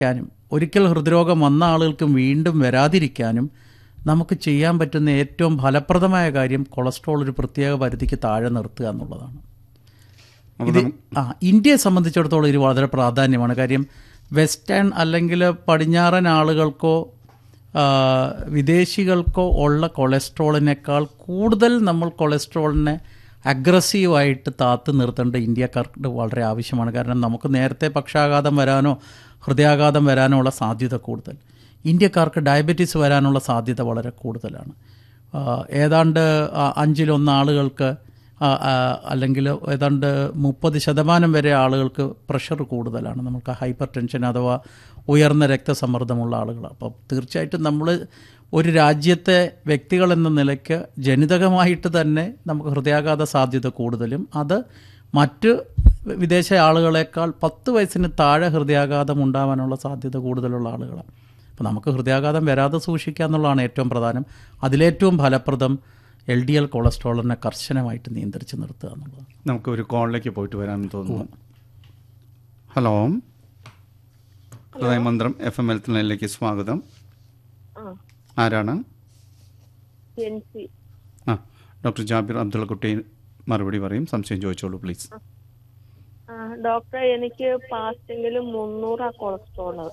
ക്കാനും ഒരിക്കൽ ഹൃദ്രോഗം വന്ന ആളുകൾക്കും വീണ്ടും വരാതിരിക്കാനും നമുക്ക് ചെയ്യാൻ പറ്റുന്ന ഏറ്റവും ഫലപ്രദമായ കാര്യം കൊളസ്ട്രോൾ ഒരു പ്രത്യേക പരിധിക്ക് താഴെ നിർത്തുക എന്നുള്ളതാണ് ഇത് ആ ഇന്ത്യയെ സംബന്ധിച്ചിടത്തോളം ഇത് വളരെ പ്രാധാന്യമാണ് കാര്യം വെസ്റ്റേൺ അല്ലെങ്കിൽ പടിഞ്ഞാറൻ ആളുകൾക്കോ ആ, വിദേശികൾക്കോ ഉള്ള കൊളസ്ട്രോളിനേക്കാൾ കൂടുതൽ നമ്മൾ കൊളസ്ട്രോളിനെ അഗ്രസീവായിട്ട് താത്ത് നിർത്തേണ്ട ഇന്ത്യക്കാർക്ക് വളരെ ആവശ്യമാണ് കാരണം നമുക്ക് നേരത്തെ പക്ഷാഘാതം വരാനോ ഹൃദയാഘാതം വരാനോ ഉള്ള സാധ്യത കൂടുതൽ ഇന്ത്യക്കാർക്ക് ഡയബറ്റീസ് വരാനുള്ള സാധ്യത വളരെ കൂടുതലാണ് ആ, ഏതാണ്ട് ആ, അഞ്ചിലൊന്ന് ആളുകൾക്ക് ആ, ആ, അല്ലെങ്കിൽ ഏതാണ്ട് മുപ്പത് ശതമാനം വരെ ആളുകൾക്ക് പ്രഷർ കൂടുതലാണ് നമുക്ക് ഹൈപ്പർ ടെൻഷൻ അഥവാ ഉയർന്ന രക്തസമ്മർദ്ദമുള്ള ആളുകൾ അപ്പോൾ തീർച്ചയായിട്ടും നമ്മൾ ഒരു രാജ്യത്തെ വ്യക്തികൾ എന്ന നിലയ്ക്ക് ജനിതകമായിട്ട് തന്നെ നമുക്ക് ഹൃദയാഘാത സാധ്യത കൂടുതലും അത് മറ്റ് വിദേശ ആളുകളെക്കാൾ പത്ത് വയസ്സിന് താഴെ ഹൃദയാഘാതം ഉണ്ടാവാനുള്ള സാധ്യത കൂടുതലുള്ള ആളുകളാണ് അപ്പോൾ നമുക്ക് ഹൃദയാഘാതം വരാതെ സൂക്ഷിക്കുക എന്നുള്ളതാണ് ഏറ്റവും പ്രധാനം അതിലേറ്റവും ഫലപ്രദം എൽ ഡി എൽ കൊളസ്ട്രോളിനെ കർശനമായിട്ട് നിയന്ത്രിച്ച് നിർത്തുക എന്നുള്ളതാണ് നമുക്ക് ഒരു കോളിലേക്ക് പോയിട്ട് വരാമെന്ന് തോന്നുന്നു hello Hridayamanthram F M health ലൈനിലേക്ക് സ്വാഗതം ആ ആരാണ് ജെൻസി ആ ഡോക്ടർ ജാബിർ അബ്ദുള്ള കുട്ടി മറുപടി പറയും സംശയം ചോദിച്ചോളൂ പ്ലീസ് ആ ഡോക്ടർ എനിക്ക് പാസ്റ്റെങ്കിലും മുന്നൂറാ കൊളസ്ട്രോള്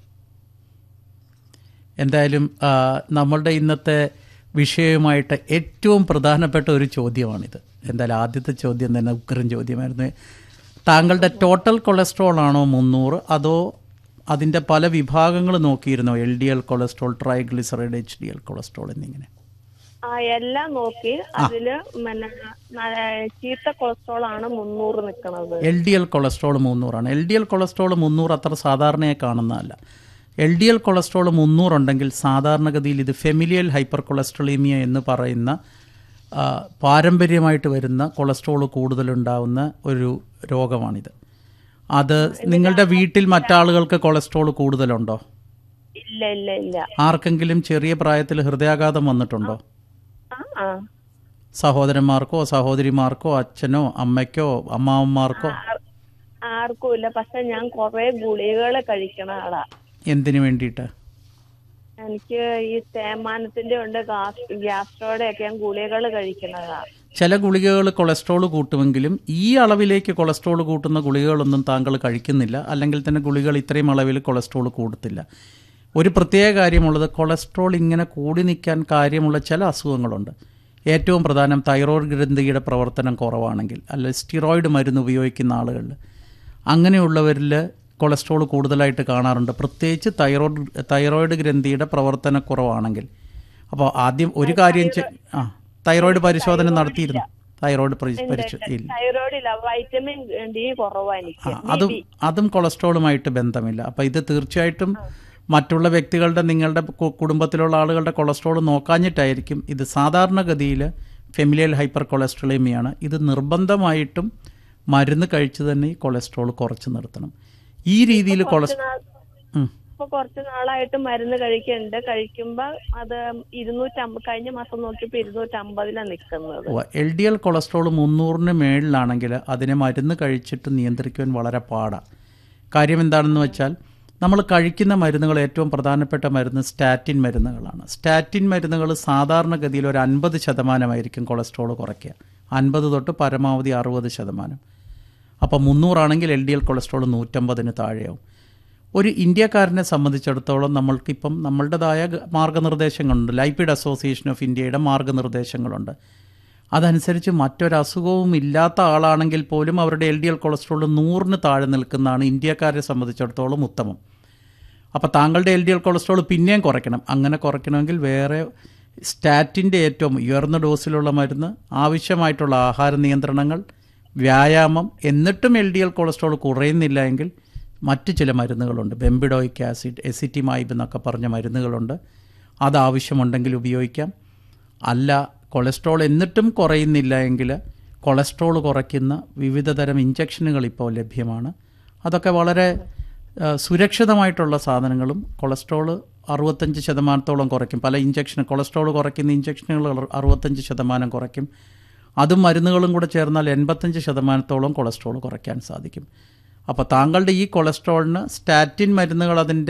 എന്തായാലും ആ, നമ്മളുടെ ഇന്നത്തെ വിഷയവുമായിട്ട് ഏറ്റവും പ്രധാനപ്പെട്ട ഒരു ചോദ്യമാണിത് എന്തായാലും ആദ്യത്തെ ചോദ്യം തന്നെ ഉഗ്രൻ ചോദ്യമായിരുന്നു താങ്കളുടെ ടോട്ടൽ കൊളസ്ട്രോൾ ആണോ മുന്നൂറ് അതോ അതിൻ്റെ പല വിഭാഗങ്ങൾ നോക്കിയിരുന്നോ L D L cholesterol triglyceride H D L cholesterol എന്നിങ്ങനെ ആ എല്ലാം നോക്കി അതില് പിന്നെ ന- ചീത്ത കൊളസ്ട്രോൾ ആണ് മുന്നൂറ് നിക്കണത് എൽ ഡി എൽ കൊളസ്ട്രോൾ മുന്നൂറാണ് എൽ ഡി എൽ കൊളസ്ട്രോൾ മുന്നൂറ് അത്ര സാധാരണയായി കാണുന്നതല്ല എൽ ഡി എൽ കൊളസ്ട്രോൾ മുന്നൂറുണ്ടെങ്കിൽ സാധാരണഗതിയിൽ ഇത് ഫെമിലിയൽ ഹൈപ്പർ കൊളസ്ട്രോളീമിയ എന്ന് പറയുന്ന ആ, പാരമ്പര്യമായിട്ട് വരുന്ന കൊളസ്ട്രോൾ കൂടുതലുണ്ടാവുന്ന ഒരു രോഗമാണിത് അത് നിങ്ങളുടെ വീട്ടിൽ മറ്റാളുകൾക്ക് കൊളസ്ട്രോൾ കൂടുതലുണ്ടോ ഇല്ല ഇല്ല ഇല്ല ആർക്കെങ്കിലും ചെറിയ പ്രായത്തിൽ ഹൃദയാഘാതം വന്നിട്ടുണ്ടോ ആ ആ സഹോദരന്മാർക്കോ സഹോദരിമാർക്കോ അച്ഛനോ അമ്മയ്ക്കോ അമ്മാവന്മാർക്കോ ആർ- ആർക്കും ഇല്ല പക്ഷെ ഞാൻ കുറെ ഗുളികകൾ കഴിക്കണ ആളാ എന്തിനു വേണ്ടിയിട്ട് എനിക്ക് ഈ തേമാനത്തിന്റെ ഉണ്ട് ഗ്യാസ്ട്രോയുടെ ഒക്കെ ഞാൻ ഗുളികകൾ കഴിക്കണതാ ചില ഗുളികകൾ കൊളസ്ട്രോൾ കൂട്ടുമെങ്കിലും ഈ അളവിലേക്ക് കൊളസ്ട്രോൾ കൂട്ടുന്ന ഗുളികകളൊന്നും താങ്കൾ കഴിക്കുന്നില്ല അല്ലെങ്കിൽ തന്നെ ഗുളികൾ ഇത്രയും അളവിൽ കൊളസ്ട്രോൾ കൂടത്തില്ല ഒരു പ്രത്യേക കാര്യമുള്ളത് കൊളസ്ട്രോൾ ഇങ്ങനെ കൂടി നിൽക്കാൻ കാര്യമുള്ള ചില അസുഖങ്ങളുണ്ട് ഏറ്റവും പ്രധാനം തൈറോയ്ഡ് ഗ്രന്ഥിയുടെ പ്രവർത്തനം കുറവാണെങ്കിൽ അല്ല സ്റ്റിറോയിഡ് മരുന്ന് ഉപയോഗിക്കുന്ന ആളുകളിൽ അങ്ങനെയുള്ളവരിൽ കൊളസ്ട്രോൾ കൂടുതലായിട്ട് കാണാറുണ്ട് പ്രത്യേകിച്ച് തൈറോയ്ഡ് തൈറോയ്ഡ് ഗ്രന്ഥിയുടെ പ്രവർത്തനക്കുറവാണെങ്കിൽ അപ്പോൾ ആദ്യം ഒരു കാര്യം ചെ- ആ തൈറോയ്ഡ് പരിശോധന നടത്തിയിരുന്നു തൈറോയ്ഡ് പരി- പരിശോ ഇല്ല തൈറോയ്ഡ് ഇല്ല വൈറ്റമിൻ ഡി കുറവാ എനിക്ക് ആ, അതും അതും കൊളസ്ട്രോളുമായിട്ട് ബന്ധമില്ല അപ്പം ഇത് തീർച്ചയായിട്ടും മറ്റുള്ള വ്യക്തികളുടെ നിങ്ങളുടെ കു- കുടുംബത്തിലുള്ള ആളുകളുടെ കൊളസ്ട്രോൾ നോക്കാഞ്ഞിട്ടായിരിക്കും ഇത് സാധാരണഗതിയിൽ ഫെമിലിയൽ ഹൈപ്പർ കൊളസ്ട്രോളേമിയാണ് ഇത് നിർബന്ധമായിട്ടും മരുന്ന് കഴിച്ച് തന്നെ ഈ കൊളസ്ട്രോൾ കുറച്ച് നിർത്തണം ഈ രീതിയിൽ കൊളസ്ട്രോൾ ഇപ്പൊ കുറച്ച് നാളായിട്ട് മരുന്ന് കഴിക്കുന്നുണ്ട് കഴിക്കുമ്പോ അത് ഇരുന്നൂറ്റമ്പത് കഴിഞ്ഞ മാസം നോക്കിയപ്പോ ഇരുന്നൂറ്റമ്പതിലാണ് നിക്കുന്നത് എൽ ഡി എൽ കൊളസ്ട്രോൾ മുന്നൂറിന് മേളിലാണെങ്കിൽ അതിനെ മരുന്ന് കഴിച്ചിട്ട് നിയന്ത്രിക്കുവാൻ വളരെ പാടാണ് കാര്യം എന്താണെന്ന് വെച്ചാൽ നമ്മൾ കഴിക്കുന്ന മരുന്നുകൾ ഏറ്റവും പ്രധാനപ്പെട്ട മരുന്ന് സ്റ്റാറ്റിൻ മരുന്നുകളാണ് സ്റ്റാറ്റിൻ മരുന്നുകൾ സാധാരണഗതിയിൽ ഒരു അൻപത് ശതമാനമായിരിക്കും കൊളസ്ട്രോൾ കുറയ്ക്കുക അൻപത് തൊട്ട് പരമാവധി അറുപത് ശതമാനം അപ്പോൾ മുന്നൂറാണെങ്കിൽ എൽ ഡി എൽ കൊളസ്ട്രോൾ നൂറ്റമ്പതിന് താഴെയാവും ഒരു ഇന്ത്യക്കാരനെ സംബന്ധിച്ചിടത്തോളം നമ്മൾക്കിപ്പം നമ്മളുടേതായ ഗ- മാർഗനിർദ്ദേശങ്ങളുണ്ട് ലൈപ്പിഡ് അസോസിയേഷൻ ഓഫ് ഇന്ത്യയുടെ മാർഗനിർദ്ദേശങ്ങളുണ്ട് അതനുസരിച്ച് മറ്റൊരസുഖവും ഇല്ലാത്ത ആളാണെങ്കിൽ പോലും അവരുടെ എൽ ഡി എൽ കൊളസ്ട്രോൾ നൂറിന് താഴെ നിൽക്കുന്നതാണ് ഇന്ത്യക്കാരെ സംബന്ധിച്ചിടത്തോളം ഉത്തമം അപ്പോൾ താങ്കളുടെ എൽ ഡി എൽ കൊളസ്ട്രോൾ പിന്നെയും കുറയ്ക്കണം അങ്ങനെ കുറയ്ക്കണമെങ്കിൽ വേറെ സ്റ്റാറ്റിൻ്റെ ഏറ്റവും ഉയർന്ന ഡോസിലുള്ള മരുന്ന് ആവശ്യമായിട്ടുള്ള ആഹാര നിയന്ത്രണങ്ങൾ വ്യായാമം എന്നിട്ടും എൽ ഡി എൽ കൊളസ്ട്രോൾ കുറയുന്നില്ല എങ്കിൽ മറ്റ് ചില മരുന്നുകളുണ്ട് ബെംബിഡോയിക് ആസിഡ് എസിറ്റിമൈബ് എന്നൊക്കെ പറഞ്ഞ മരുന്നുകളുണ്ട് അത് ആവശ്യമുണ്ടെങ്കിൽ ഉപയോഗിക്കാം അല്ല കൊളസ്ട്രോൾ എന്നിട്ടും കുറയുന്നില്ല എങ്കിൽ കൊളസ്ട്രോൾ കുറയ്ക്കുന്ന വിവിധ തരം ഇഞ്ചക്ഷനുകൾ ഇപ്പോൾ ലഭ്യമാണ് അതൊക്കെ വളരെ ആ, സുരക്ഷിതമായിട്ടുള്ള സാധനങ്ങളും കൊളസ്ട്രോൾ അറുപത്തഞ്ച് ശതമാനത്തോളം കുറയ്ക്കും പല ഇഞ്ചക്ഷൻ കൊളസ്ട്രോൾ കുറയ്ക്കുന്ന ഇഞ്ചക്ഷനുകൾ അറു- അറുപത്തഞ്ച് ശതമാനം കുറയ്ക്കും അതും മരുന്നുകളും കൂടെ ചേർന്നാൽ എൺപത്തഞ്ച് ശതമാനത്തോളം കൊളസ്ട്രോൾ കുറയ്ക്കാൻ സാധിക്കും അപ്പോൾ താങ്കളുടെ ഈ കൊളസ്ട്രോളിന് സ്റ്റാറ്റിൻ മരുന്നുകൾ അതിൻ്റെ